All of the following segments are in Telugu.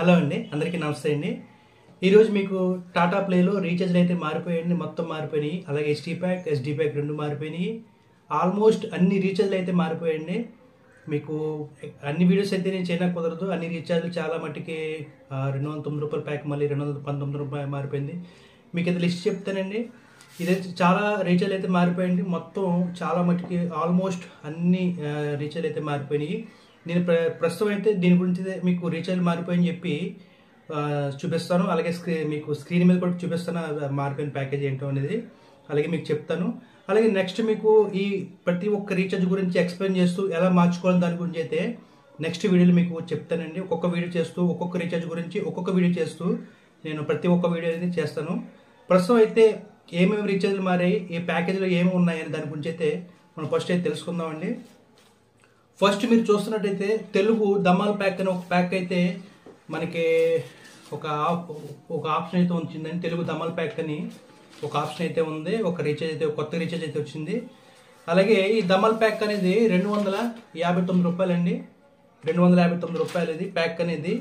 హలో అండి అందరికీ నమస్తే అండి ఈరోజు మీకు టాటా ప్లేలో రీఛార్జ్లు అయితే మారిపోయాయండి మొత్తం మారిపోయినాయి అలాగే ఎస్టీ ప్యాక్ ఎస్డీ ప్యాక్ రెండు మారిపోయినాయి ఆల్మోస్ట్ అన్ని రీఛార్జ్లు అయితే మారిపోయాయండి మీకు అన్ని వీడియోస్ అయితే నేను చేయడానికి కుదరదు అన్ని రీఛార్జ్లు చాలా మట్టుకి ఆ, రెండు వందల తొమ్మిది రూపాయల ప్యాక్ మళ్ళీ రెండు వందల పంతొమ్మిది రూపాయలు మారిపోయింది మీకు అయితే లిస్ట్ చెప్తానండి ఇదైతే చాలా రీఛార్జ్ అయితే మారిపోయింది మొత్తం చాలా మట్టుకి ఆల్మోస్ట్ అన్ని ఆ, రీఛార్జ్ అయితే మారిపోయినాయి నేను ప్ర ప్రస్తుతం అయితే దీని గురించి అయితే మీకు రీఛార్జ్ మారిపోయని చెప్పి ఆ, చూపిస్తాను అలాగే స్క్రీ మీకు స్క్రీన్ మీద కూడా చూపిస్తాను ఆ మారిపోయిన ప్యాకేజ్ ఏంటో అనేది అలాగే మీకు చెప్తాను అలాగే నెక్స్ట్ మీకు ఈ ప్రతి ఒక్క రీఛార్జ్ గురించి ఎక్స్ప్లెయిన్ చేస్తూ ఎలా మార్చుకోవాలి దాని గురించి అయితే నెక్స్ట్ వీడియోలో మీకు చెప్తానండి ఒక్కొక్క వీడియో చేస్తూ ఒక్కొక్క రీఛార్జ్ గురించి ఒక్కొక్క వీడియో చేస్తూ నేను ప్రతి ఒక్క వీడియో అనేది చేస్తాను ప్రస్తుతం అయితే ఏమేమి రీఛార్జ్లు మారాయి ఈ ప్యాకేజీలో ఏమి ఉన్నాయని దాని గురించి అయితే మనం ఫస్ట్ అయితే తెలుసుకుందామండి ఫస్ట్ మీరు చూస్తున్నట్టయితే తెలుగు దమాల్ ప్యాక్ అని ఒక ప్యాక్ అయితే మనకి ఒక ఆప్ ఒక ఆప్షన్ అయితే వచ్చిందని తెలుగు దమాల్ ప్యాక్ అని ఒక ఆప్షన్ అయితే ఉంది ఒక రీఛార్జ్ అయితే ఒక కొత్త రీఛార్జ్ అయితే వచ్చింది అలాగే ఈ దమల్ ప్యాక్ అనేది రెండు వందల యాభై తొమ్మిది రూపాయలండి రెండు వందల యాభై తొమ్మిది రూపాయలు ఇది ప్యాక్ అనేది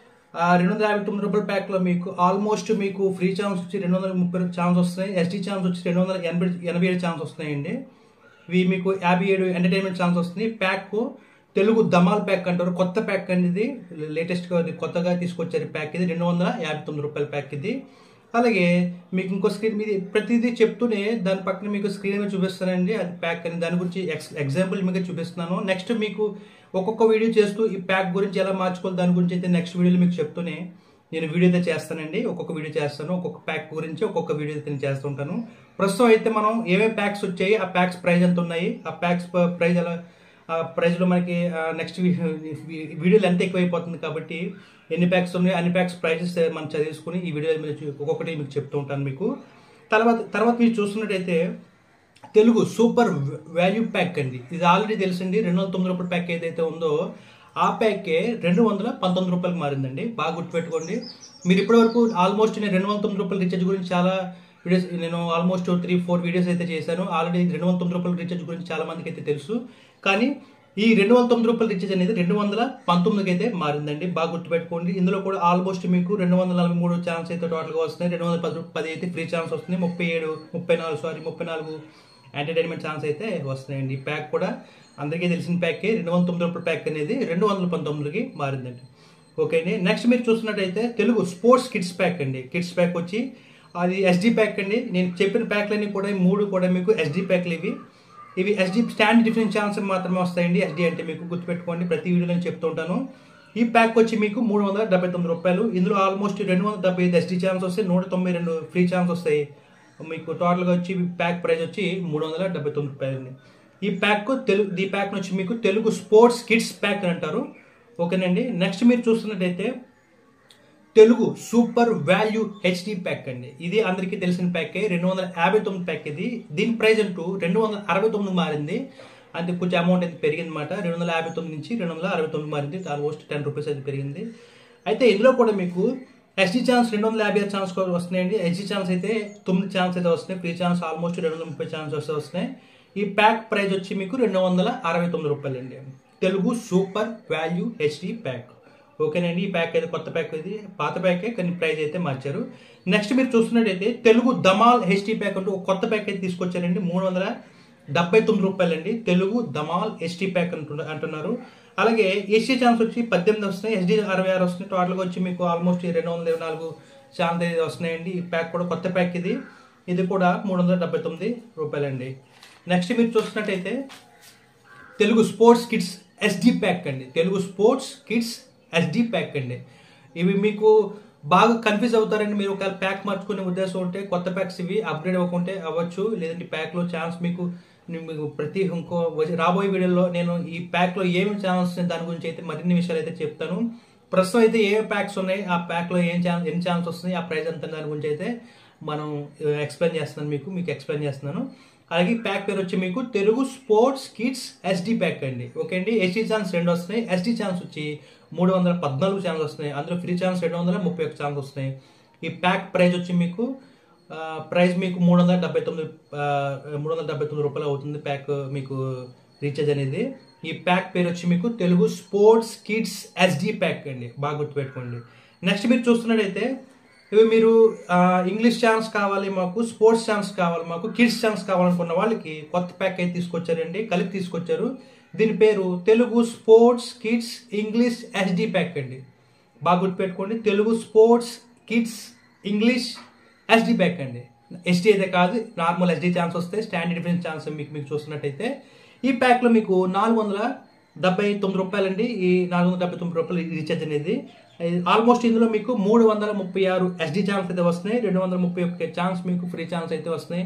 ఆ రెండు వందల యాభై తొమ్మిది రూపాయల ప్యాక్లో మీకు ఆల్మోస్ట్ మీకు ఫ్రీ ఛాన్స్ వచ్చి రెండు వందల ముప్పై ఛాన్స్ వస్తున్నాయి ఎస్టీ ఛాన్స్ వచ్చి రెండు వందల ఎనభై ఎనభై ఏడు ఛాన్స్ వస్తున్నాయండి ఇవి మీకు యాభై ఏడు ఎంటర్టైన్మెంట్ ఛాన్స్ వస్తుంది ప్యాక్ తెలుగు దమాల్ ప్యాక్ అంటారు కొత్త ప్యాక్ అనేది లేటెస్ట్గా కొత్తగా తీసుకొచ్చారు ఈ ప్యాక్ ఇది రెండు వందల యాభై తొమ్మిది రూపాయల ప్యాక్ ఇది అలాగే మీకు ఇంకో స్క్రీన్ మీద ప్రతిదీ చెప్తూనే దాని పక్కన మీకు స్క్రీన్ మీద చూపిస్తానండి అది ప్యాక్ అని దాని గురించి ఎక్స్ ఎగ్జాంపుల్ మీకు చూపిస్తున్నాను నెక్స్ట్ మీకు ఒక్కొక్క వీడియో చేస్తూ ఈ ప్యాక్ గురించి ఎలా మార్చుకోవాలి దాని గురించి అయితే నెక్స్ట్ వీడియోలో మీకు చెప్తూనే నేను వీడియో అయితే చేస్తానండి ఒక్కొక్క వీడియో చేస్తాను ఒక్కొక్క ప్యాక్ గురించి ఒక్కొక్క వీడియో అయితే నేను చేస్తుంటాను ప్రస్తుతం అయితే మనం ఏమేమి ప్యాక్స్ వచ్చాయి ఆ ప్యాక్స్ ప్రైస్ ఎంత ఉన్నాయి ఆ ప్యాక్స్ ప్రైస్ ఎలా ఆ ప్రైస్లో మనకి నెక్స్ట్ వీడియోలు ఎంత ఎక్కువైపోతుంది కాబట్టి ఎన్ని ప్యాక్స్ ఉన్నాయి అన్ని ప్యాక్స్ ప్రైజెస్ మనం చదివేసుకుని ఈ వీడియో మీద చూ- ఒక్కొక్కటి మీకు చెప్తూ ఉంటాను మీకు తర్వాత తర్వాత మీరు చూస్తున్నట్టయితే తెలుగు సూపర్ వాల్యూ ప్యాక్ అండి ఇది ఆల్రెడీ తెలుసండి రెండు వందల తొమ్మిది రూపాయల ప్యాక్ ఏదైతే ఉందో ఆ ప్యాకే రెండు వందల పంతొమ్మిది రూపాయలకు మారిందండి బాగా గుర్తుపెట్టుకోండి మీరు ఇప్పటివరకు ఆల్మోస్ట్ నేను రెండు వందల తొమ్మిది రూపాయల రీఛార్జ్ గురించి చాలా వీడియోస్ నేను ఆల్మోస్ట్ త్రీ ఫోర్ వీడియోస్ అయితే చేశాను ఆల్రెడీ రెండు వందల తొమ్మిది రూపాయల రీఛార్జ్ గురించి చాలా మందికి అయితే తెలుసు కానీ ఈ రెండు వందల తొమ్మిది రూపాయల రీఛార్జ్ అనేది రెండు వందల పంతొమ్మిదికి అయితే మారిందండి బాగా గుర్తుపెట్టుకోండి ఇందులో కూడా ఆల్మోస్ట్ మీకు రెండు వందల నలభై మూడు ఛాన్స్ అయితే టోటల్గా వస్తున్నాయి రెండు వందల పది పది అయితే ఫ్రీ ఛాన్స్ వస్తుంది ముప్పై ఏడు ముప్పై నాలుగు సారీ ముప్పై నాలుగు ఎంటర్టైన్మెంట్ ఛాన్స్ అయితే వస్తున్నాయండి ఈ ప్యాక్ కూడా అందరికీ తెలిసిన ప్యాకే రెండు వందల తొమ్మిది రూపాయల ప్యాక్ అనేది రెండు వందల పంతొమ్మిదికి మారిందండి ఓకే అండి నెక్స్ట్ మీరు చూస్తున్నట్టయితే తెలుగు స్పోర్ట్స్ కిడ్స్ ప్యాక్ అండి కిడ్స్ ప్యాక్ వచ్చి అది ఎస్డి ప్యాక్ అండి నేను చెప్పిన ప్యాక్లన్నీ కూడా ఈ మూడు కూడా మీకు ఎస్డి ప్యాక్లు ఇవి ఇవి ఎస్డి స్టాండ్ డిఫరెన్స్ ఛాన్స్ మాత్రమే వస్తాయండి ఎస్డి అంటే మీకు గుర్తుపెట్టుకోండి ప్రతి వీడియోలో నేను చెప్తూ ఉంటాను ఈ ప్యాక్ వచ్చి మీకు మూడు వందల డెబ్బై తొమ్మిది రూపాయలు ఇందులో ఆల్మోస్ట్ రెండు వందల డెబ్బై ఐదు ఎస్డి ఛాన్స్ వస్తాయి నూట తొంభై రెండు ఫ్రీ ఛాన్స్ వస్తాయి మీకు టోటల్గా వచ్చి ప్యాక్ ప్రైస్ వచ్చి మూడు వందల డెబ్బై తొమ్మిది రూపాయలండి ఈ ప్యాక్ తెలుగు ఈ ప్యాక్ వచ్చి మీకు తెలుగు స్పోర్ట్స్ కిడ్స్ ప్యాక్ అని అంటారు ఓకేనండి నెక్స్ట్ మీరు చూస్తున్నట్టయితే Telugu super value HD pack అండి ఇది అందరికీ తెలిసిన ప్యాకే రెండు వందల యాభై తొమ్మిది ప్యాక్ ఇది దీని ప్రైస్ అంటూ రెండు వందల అరవై తొమ్మిది మారింది అంటే కొంచెం అమౌంట్ అయితే పెరిగింది అనమాట రెండు వందల యాభై తొమ్మిది నుంచి రెండు వందల అరవై తొమ్మిది మారింది ఆల్మోస్ట్ టెన్ రూపీస్ అయితే పెరిగింది అయితే ఇందులో కూడా మీకు ఎస్డి ఛాన్స్ రెండు వందల యాభై ఛాన్స్ కూడా వస్తున్నాయండి ఎస్డి ఛాన్స్ అయితే తొమ్మిది ఛాన్స్ అయితే వస్తున్నాయి ఫ్రీ ఛాన్స్ ఆల్మోస్ట్ రెండు వందల ముప్పై ఛాన్స్ వస్తే వస్తున్నాయి ఈ ప్యాక్ ప్రైస్ వచ్చి మీకు రెండు వందల అరవై తొమ్మిది రూపాయలు అండి Telugu super value HD pack ఓకేనండి ఈ ప్యాక్ అయితే కొత్త ప్యాక్ ఇది పాత ప్యాకే కానీ ప్రైస్ అయితే మార్చారు నెక్స్ట్ మీరు చూస్తున్నట్టయితే తెలుగు దమాల్ హెచ్డి ప్యాక్ అంటూ ఒక కొత్త ప్యాక్ అయితే తీసుకొచ్చారండి మూడు వందల డెబ్బై తొమ్మిది రూపాయలండి తెలుగు దమాల్ హెచ్డి ప్యాక్ అంటు అంటున్నారు అలాగే ఎస్సీ ఛాన్స్ వచ్చి పద్దెనిమిది వస్తున్నాయి ఎస్డి అరవై ఆరు వస్తున్నాయి టోటల్గా వచ్చి మీకు ఆల్మోస్ట్ రెండు వందల ఇరవై నాలుగు ఛాన్స్ అయితే వస్తున్నాయండి ఈ ప్యాక్ కూడా కొత్త ప్యాక్ ఇది ఇది కూడా మూడు వందల డెబ్బై తొమ్మిది రూపాయలండి నెక్స్ట్ మీరు చూస్తున్నట్టయితే Telugu sports kids SD pack అండి Telugu sports kids SD pack అండి ఇవి మీకు బాగా కన్ఫ్యూజ్ అవుతారండి మీరు ఒకవేళ ప్యాక్ మార్చుకునే ఉద్దేశం ఉంటే కొత్త ప్యాక్స్ ఇవి అప్గ్రేడ్ అవ్వకుంటే అవ్వచ్చు లేదంటే ప్యాక్లో ఛాన్స్ మీకు నేను మీకు ప్రతి ఇంకో వచ్చే- రాబోయే వీడియోలో నేను ఈ ప్యాక్లో ఏమేమి ఛాన్స్ ఉన్నాయి దాని గురించి అయితే మరిన్ని విషయాలు అయితే చెప్తాను ప్రస్తుతం అయితే ఏ ప్యాక్స్ ఉన్నాయి ఆ ప్యాక్లో ఏం ఛాన్స్ ఎన్ని ఛాన్స్ వస్తున్నాయి ఆ ప్రైస్ ఎంత దాని గురించి అయితే మనం ఎక్స్ప్లెయిన్ చేస్తున్నాను మీకు మీకు ఎక్స్ప్లెయిన్ చేస్తున్నాను అలాగే ఈ ప్యాక్ పేరు వచ్చి మీకు Telugu sports kids SD pack అండి ఓకే అండి ఎస్డి ఛాన్స్ రెండు వస్తున్నాయి ఎస్డి ఛాన్స్ వచ్చి మూడు వందల పద్నాలుగు ఛాన్స్ వస్తున్నాయి అందులో ఫ్రీ ఛాన్స్ రెండు వందల ముప్పై ఒక ఛాన్స్ వస్తున్నాయి ఈ ప్యాక్ ప్రైస్ వచ్చి మీకు ఆ, ప్రైస్ మీకు మూడు వందల డెబ్బై తొమ్మిది ఆ, మూడు వందల డెబ్బై తొమ్మిది రూపాయలు అవుతుంది ప్యాక్ మీకు రీఛార్జ్ అనేది ఈ ప్యాక్ పేరు వచ్చి మీకు Telugu sports kids SD pack అండి బాగా గుర్తుపెట్టుకోండి నెక్స్ట్ మీరు చూస్తున్నట్టయితే ఇవి మీరు ఆ, ఇంగ్లీష్ ఛానల్స్ కావాలి మాకు స్పోర్ట్స్ ఛానల్స్ కావాలి మాకు కిడ్స్ ఛానల్స్ కావాలనుకున్న వాళ్ళకి కొత్త ప్యాక్ అయితే తీసుకొచ్చారండి కలిపి తీసుకొచ్చారు దీని పేరు Telugu sports kids English SD pack అండి బాగా గుర్తుపెట్టుకోండి Telugu sports kids English SD pack అండి ఎస్డి అయితే కాదు నార్మల్ ఎస్డి ఛాన్స్ వస్తాయి స్టాండర్డ్ డిఫరెన్స్ ఛాన్స్ మీకు మీకు చూస్తున్నట్టయితే ఈ ప్యాక్లో మీకు నాలుగు వందల డెబ్బై తొమ్మిది రూపాయలండి ఈ నాలుగు వందల డెబ్బై తొమ్మిది రూపాయలు రీఛార్జ్ అనేది ఆల్మోస్ట్ ఇందులో మీకు మూడు వందల ముప్పై ఆరు ఎస్డి ఛానల్స్ అయితే వస్తున్నాయి రెండు వందల ముప్పై ఒక్క ఛాన్స్ మీకు ఫ్రీ ఛాన్స్ అయితే వస్తున్నాయి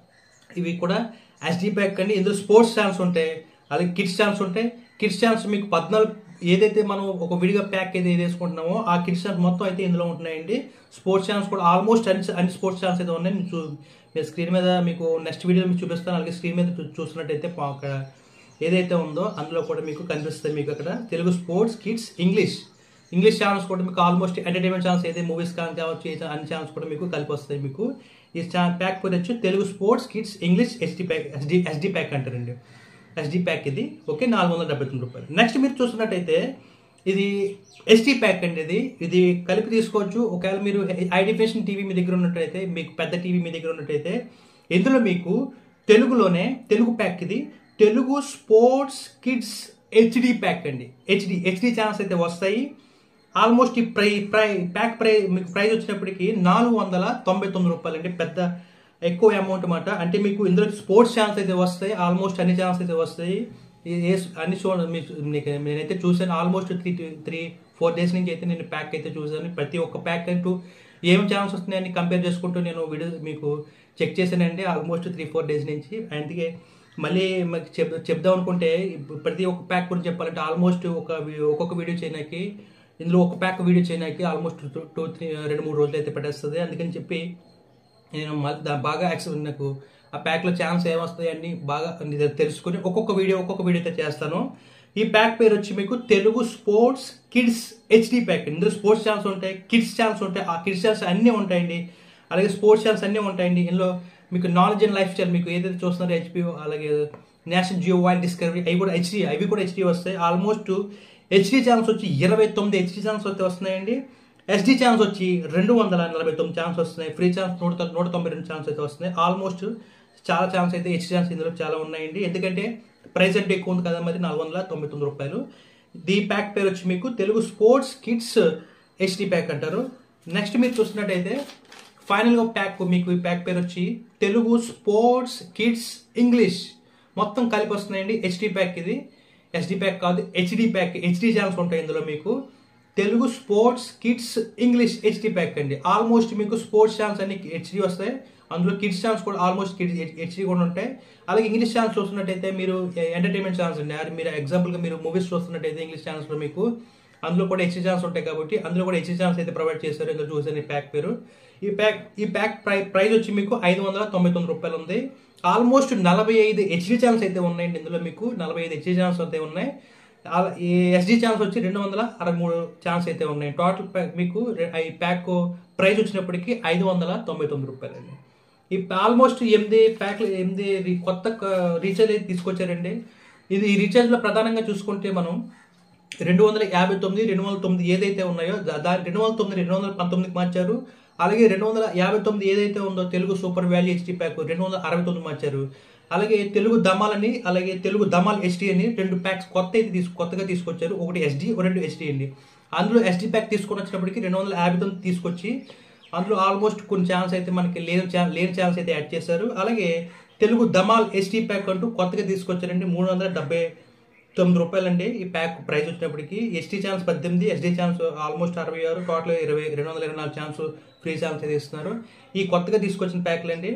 ఇవి కూడా ఎస్డి ప్యాక్ అండి ఇందులో స్పోర్ట్స్ ఛానల్స్ ఉంటాయి అలాగే కిడ్స్ ఛానల్స్ ఉంటాయి కిడ్స్ ఛానల్స్ మీకు పద్నాలుగు ఏదైతే మనం ఒక విడిగా ప్యాక్ అయితే వేసుకుంటున్నామో ఆ కిడ్స్ ఛానల్స్ మొత్తం అయితే ఇందులో ఉంటున్నాయండి స్పోర్ట్స్ ఛానల్స్ కూడా ఆల్మోస్ట్ అన్ని అన్ని స్పోర్ట్స్ ఛానల్స్ అయితే ఉన్నాయి నేను చూ- మీరు స్క్రీన్ మీద మీకు నెక్స్ట్ వీడియో మీకు చూపిస్తాను అలాగే స్క్రీన్ మీద చూ- చూస్తున్నట్టయితే పా- అక్కడ ఏదైతే ఉందో అందులో కూడా మీకు కనిపిస్తుంది మీకు అక్కడ Telugu sports kids English English channels కూడా మీకు ఆల్మోస్ట్ ఎంటర్టైన్మెంట్ ఛానల్స్ అయితే మూవీస్ కానీ కావచ్చు ఏ ఛా- అన్ని ఛానల్స్ కూడా మీకు కలిపి వస్తాయి మీకు ఈ ఛా- ప్యాక్ పేరు వచ్చి Telugu sports kids English SD pack SD SD pack అంటారండి ఎస్డి ప్యాక్ ఇది ఓకే నాలుగు వందల డెబ్బై తొమ్మిది రూపాయలు నెక్స్ట్ మీరు చూస్తున్నట్టయితే ఇది ఎస్టీ ప్యాక్ అండి ఇది ఇది కలిపి తీసుకోవచ్చు ఒకవేళ మీరు ఐడిఫికేషన్ టీవీ మీ దగ్గర ఉన్నట్టయితే మీకు పెద్ద టీవీ మీ దగ్గర ఉన్నట్టయితే ఇందులో మీకు తెలుగులోనే తెలుగు ప్యాక్ ఇది Telugu sports kids HD pack అండి హెచ్డి హెచ్డి ఛానల్స్ అయితే వస్తాయి ఆల్మోస్ట్ ఈ ప్రై ప్రై ప్యాక్ ప్రై మీకు ప్రైస్ వచ్చినప్పటికి నాలుగు వందల తొంభై తొమ్మిది రూపాయలు అంటే పెద్ద ఎక్కువ అమౌంట్ అన్నమాట అంటే మీకు ఇందులో స్పోర్ట్స్ ఛానల్స్ అయితే వస్తాయి ఆల్మోస్ట్ అన్ని ఛానల్స్ అయితే వస్తాయి ఈ- ఏ అన్ని షో మీకు మీకు నేనైతే చూసాను almost three three four days నుంచి అయితే నేను ప్యాక్ అయితే చూసాను ప్రతి ఒక్క ప్యాక్ అంటూ ఏం ఛానల్స్ వస్తున్నాయని కంపేర్ చేసుకుంటూ నేను వీడియో మీకు చెక్ చేశానండి ఆల్మోస్ట్ త్రీ ఫోర్ డేస్ నుంచి అందుకే మళ్ళీ మీకు చెప్ చెప్దాం అనుకుంటే ఇప్పుడు ప్రతి ఒక్క ప్యాక్ గురించి చెప్పాలంటే ఆల్మోస్ట్ ఒక వి- ఒక్కొక్క వీడియో చేయడానికి ఇందులో ఒక ప్యాక్ వీడియో చేయడానికి ఆల్మోస్ట్ టూ టూ త్రీ రెండు మూడు రోజులు అయితే పట్టేస్తుంది అందుకని చెప్పి నేను మళ్ళీ దా- బాగా యాక్సెస్ నాకు ఆ ప్యాక్లో ఛాన్స్ ఏమొస్తాయి అన్ని బాగా అన్ని తెలుసుకొని ఒక్కొక్క వీడియో ఒక్కొక్క వీడియో అయితే చేస్తాను ఈ ప్యాక్ పేరు వచ్చి మీకు Telugu sports kids HD pack ఇందులో స్పోర్ట్స్ ఛానల్స్ ఉంటాయి కిడ్స్ ఛానల్స్ ఉంటాయి ఆ కిడ్స్ ఛానల్స్ అన్నీ ఉంటాయండి అలాగే స్పోర్ట్స్ ఛానల్స్ అన్నీ ఉంటాయండి ఇందులో మీకు నాలెడ్జ్ అండ్ లైఫ్ స్టైల్ మీకు ఏదైతే చూస్తున్నారో హెచ్పిఓ అలాగే నేషనల్ జియో వైల్డ్ డిస్కవరీ అవి కూడా హెచ్డి అవి కూడా హెచ్డి వస్తాయి ఆల్మోస్ట్ హెచ్డి ఛానల్స్ వచ్చి ఇరవై తొమ్మిది హెచ్డి ఛానల్స్ అయితే వస్తున్నాయండి ఎస్డి ఛాన్స్ వచ్చి రెండు వందల నలభై తొమ్మిది ఛాన్స్ వస్తున్నాయి ఫ్రీ ఛాన్స్ నూట తొ- నూట తొంభై రెండు ఛాన్స్ అయితే వస్తున్నాయి ఆల్మోస్ట్ చాలా ఛాన్స్ అయితే హెచ్ ఛాన్స్ ఇందులో చాలా ఉన్నాయండి ఎందుకంటే ప్రైస్ అంటే ఎక్కువ ఉంది కదా మరి నాలుగు వందల తొంభై తొమ్మిది రూపాయలు దీ ప్యాక్ పేరు వచ్చి మీకు Telugu sports kids HD pack అంటారు నెక్స్ట్ మీరు చూస్తున్నట్టయితే ఫైనల్గా ప్యాక్ మీకు ఈ ప్యాక్ పేరు వచ్చి తెలుగు స్పోర్ట్స్ కిడ్స్ ఇంగ్లీష్ మొత్తం కలిపి వస్తున్నాయండి హెచ్డి ప్యాక్ ఇది ఎస్డి ప్యాక్ కాదు హెచ్డి ప్యాక్ హెచ్డి ఛానల్స్ ఉంటాయి ఇందులో మీకు Telugu sports kids English HD pack అండి ఆల్మోస్ట్ మీకు స్పోర్ట్స్ ఛానల్స్ అన్ని హెచ్డి వస్తాయి అందులో కిడ్స్ ఛానల్స్ కూడా ఆల్మోస్ట్ కిడ్స్ హెచ్డి కూడా ఉంటాయి అలాగే ఇంగ్లీష్ ఛానల్స్ చూస్తున్నట్టయితే మీరు ఎంటర్టైన్మెంట్ ఛానల్స్ అండి అది మీరు ఎగ్జాంపుల్గా మీరు మూవీస్ చూస్తున్నట్టయితే ఇంగ్లీష్ ఛానల్స్లో మీకు అందులో కూడా హెచ్డి ఛానల్స్ ఉంటాయి కాబట్టి అందులో కూడా హెచ్డి ఛానల్స్ అయితే ప్రొవైడ్ చేశారు ఇందులో చూసాను ఈ ప్యాక్ పేరు ఈ ప్యాక్ ఈ ప్యాక్ ప్రై ప్రైస్ వచ్చి మీకు ఐదు వందల తొంభై తొమ్మిది రూపాయలు ఉంది ఆల్మోస్ట్ నలభై ఐదు హెచ్డి ఛానల్స్ అయితే ఉన్నాయండి ఇందులో మీకు నలభై ఐదు హెచ్డి ఛానల్స్ అయితే ఉన్నాయి అలా ఈ ఎస్డి ఛాన్స్ వచ్చి రెండు వందల అరవై మూడు ఛాన్స్ అయితే ఉన్నాయి టోటల్ ప్యాక్ మీకు రె- ఈ ప్యాక్ ప్రైస్ వచ్చినప్పటికీ ఐదు వందల తొంభై తొమ్మిది రూపాయలండి ఈ ఆల్మోస్ట్ ఎనిమిది ప్యాక్లు ఎనిమిది రీ- కొత్త రీఛార్జ్ అయితే తీసుకొచ్చారండి ఇది ఈ రీఛార్జ్లో ప్రధానంగా చూసుకుంటే మనం రెండు వందల యాభై తొమ్మిది రెండు వందల తొమ్మిది ఏదైతే ఉన్నాయో దా- దాని రెండు వందల తొమ్మిది రెండు వందల పంతొమ్మిదికి మార్చారు అలాగే రెండు వందల యాభై తొమ్మిది ఏదైతే ఉందో Telugu super value HD pack రెండు వందల అరవై తొమ్మిది మార్చారు అలాగే తెలుగు దమాలని అలాగే తెలుగు దమాల్ హెచ్డి అని రెండు ప్యాక్స్ కొత్త అయితే తీసు కొత్తగా తీసుకొచ్చారు ఒకటి ఎస్డి రెండు హెచ్డి అండి అందులో ఎస్డి ప్యాక్ తీసుకొని వచ్చినప్పటికి రెండు వందల యాభై తొమ్మిది తీసుకొచ్చి అందులో ఆల్మోస్ట్ కొన్ని ఛానల్స్ అయితే మనకి లేని ఛానల్ లేని ఛానల్స్ అయితే యాడ్ చేశారు అలాగే తెలుగు దమాల్ హెచ్డి ప్యాక్ అంటూ కొత్తగా తీసుకొచ్చారండి మూడు వందల డెబ్బై తొమ్మిది రూపాయలండి ఈ ప్యాక్ ప్రైస్ వచ్చినప్పటికి ఎస్టీ ఛాన్స్ పద్దెనిమిది ఎస్డీ ఛాన్స్ ఆల్మోస్ట్ అరవై ఆరు టోటల్ ఇరవై రెండు వందల ఇరవై నాలుగు ఛాన్స్ ఫ్రీ ఛాన్స్ అయితే ఇస్తున్నారు ఈ కొత్తగా తీసుకొచ్చిన ప్యాక్లు అండి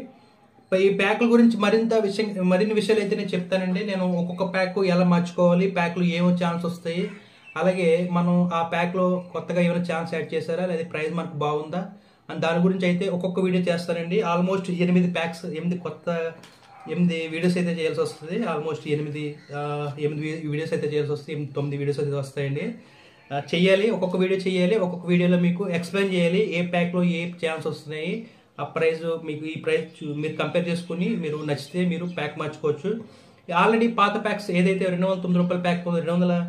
ఈ ప్యాకుల గురించి మరింత విషయం మరిన్ని విషయాలు అయితే నేను చెప్తానండి నేను ఒక్కొక్క ప్యాక్ ఎలా మార్చుకోవాలి ప్యాక్లు ఏమో ఛాన్స్ వస్తాయి అలాగే మనం ఆ ప్యాక్లో కొత్తగా ఏమైనా ఛాన్స్ యాడ్ చేశారా లేదా ప్రైస్ మనకు బాగుందా అని దాని గురించి అయితే ఒక్కొక్క వీడియో చేస్తానండి ఆల్మోస్ట్ ఎనిమిది ప్యాక్స్ ఎనిమిది కొత్త ఎనిమిది వీడియోస్ అయితే చేయాల్సి వస్తుంది ఆల్మోస్ట్ ఎనిమిది ఆ, ఎనిమిది వీడియోస్ అయితే చేయాల్సి వస్తుంది ఎనిమిది తొమ్మిది వీడియోస్ అయితే వస్తాయండి ఆ, చెయ్యాలి ఒక్కొక్క వీడియో చేయాలి ఒక్కొక్క వీడియోలో మీకు ఎక్స్ప్లెయిన్ చేయాలి ఏ ప్యాక్లో ఏ ఛాన్స్ వస్తున్నాయి ఆ ప్రైస్ మీకు ఈ ప్రైస్ చూ- మీరు కంపేర్ చేసుకుని మీరు నచ్చితే మీరు ప్యాక్ మార్చుకోవచ్చు ఆల్రెడీ పాత ప్యాక్స్ ఏదైతే రెండు వందల తొమ్మిది రూపాయల ప్యాక్ ఉందో రెండు వందల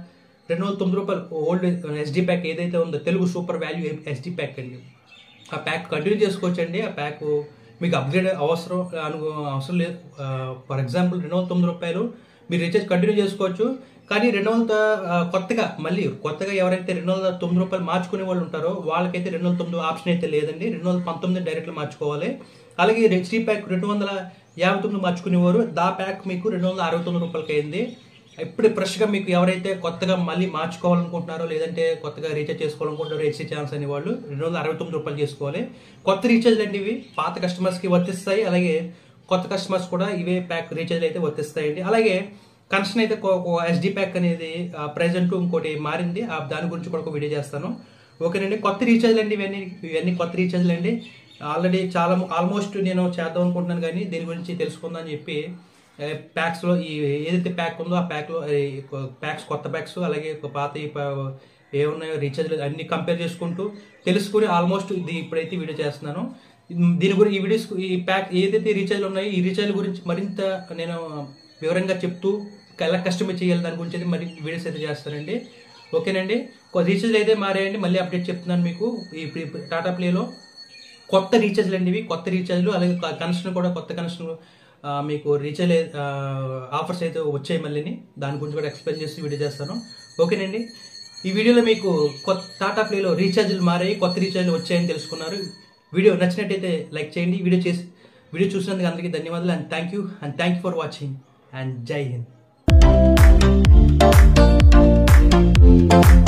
రెండు వందల తొమ్మిది రూపాయలు ఓల్డ్ ఎస్డి ప్యాక్ ఏదైతే ఉందో Telugu super value SD pack అండి ఆ ప్యాక్ కంటిన్యూ చేసుకోవచ్చండి ఆ ప్యాక్ మీకు అప్గ్రేడ్ అవసరం అను అవసరం లేదు ఫర్ ఎగ్జాంపుల్ రెండు వందల తొమ్మిది రూపాయలు మీరు రీఛార్జ్ కంటిన్యూ చేసుకోవచ్చు కానీ రెండు వందల ఆ, కొత్తగా మళ్ళీ కొత్తగా ఎవరైతే రెండు వందల తొమ్మిది రూపాయలు మార్చుకునే వాళ్ళు ఉంటారో వాళ్ళకైతే రెండు వందల తొమ్మిది ఆప్షన్ అయితే లేదండి రెండు వందల పంతొమ్మిది డైరెక్ట్లో మార్చుకోవాలి అలాగే హెచ్డీ ప్యాక్ రెండు వందల యాభై తొమ్మిది మార్చుకునేవారు దా ప్యాక్ మీకు రెండు వందల అరవై తొమ్మిది రూపాయలకి అయింది ఇప్పుడు ఫ్రెష్గా మీకు ఎవరైతే కొత్తగా మళ్ళీ మార్చుకోవాలనుకుంటున్నారో లేదంటే కొత్తగా రీఛార్జ్ చేసుకోవాలనుకుంటున్నారో హెచ్సీ ఛానల్స్ అనే వాళ్ళు రెండు వందల అరవై తొమ్మిది రూపాయలు చేసుకోవాలి కొత్త రీఛార్జ్ అండి ఇవి పాత కస్టమర్స్కి వర్తిస్తాయి అలాగే కొత్త కస్టమర్స్ కూడా ఇవే ప్యాక్ రీఛార్జ్ అయితే వర్తిస్తాయండి అలాగే కనెక్షన్ అయితే ఎస్డి ప్యాక్ అనేది ప్రెజెంట్ ఇంకోటి మారింది ఆ దాని గురించి కూడా ఒక వీడియో చేస్తాను ఓకేనండి కొత్త రీఛార్జ్లు అండి ఇవన్నీ ఇవన్నీ కొత్త రీఛార్జ్లు అండి ఆల్రెడీ చాలా ఆల్మోస్ట్ నేను చేద్దాం అనుకుంటున్నాను కానీ దీని గురించి తెలుసుకుందాం అని చెప్పి ఏ, ప్యాక్స్లో ఈ ఏదైతే ప్యాక్ ఉందో ఆ ప్యాక్లో ఏ, కొ- ప్యాక్స్ కొత్త ప్యాక్స్ అలాగే కొ- పాత ఈ ప- ఏ ఉన్నాయో రీఛార్జ్ అన్ని కంపేర్ చేసుకుంటూ తెలుసుకుని ఆల్మోస్ట్ ఇది ఇప్పుడైతే వీడియో చేస్తున్నాను ఇం- దీని గురించి ఈ వీడియోస్ ఈ ప్యాక్ ఏదైతే రీఛార్జ్లు ఉన్నాయో ఈ రీఛార్జ్ గురించి మరింత నేను వివరంగా చెప్తూ ఎలా కస్టమైజ్ చేయాలి దాని గురించి అయితే మరి వీడియోస్ అయితే చేస్తానండి ఓకేనండి రీఛార్జ్ అయితే మారాయండి మళ్ళీ అప్డేట్ చెప్తున్నాను మీకు ఈ ప్రీ- టాటా ప్లేలో కొత్త రీఛార్జ్లు అండి ఇవి కొత్త రీఛార్జ్లు అలాగే కనెక్షన్ కూడా కొత్త కనెక్షన్ మీకు రీఛార్జ్ ఆఫర్స్ అయితే వచ్చాయి మళ్ళీని దాని గురించి కూడా ఎక్స్ప్లెయిన్ చేసి వీడియో చేస్తాను ఓకేనండి ఈ వీడియోలో మీకు కొత్త టాటా ప్లేలో రీఛార్జ్లు మారాయి కొత్త రీఛార్జ్లు వచ్చాయని తెలుసుకున్నారు వీడియో నచ్చినట్టయితే లైక్ చేయండి వీడియో చేసి వీడియో చూసినందుకు అందరికీ ధన్యవాదాలు and thank you and thank you for watching and Jai Hind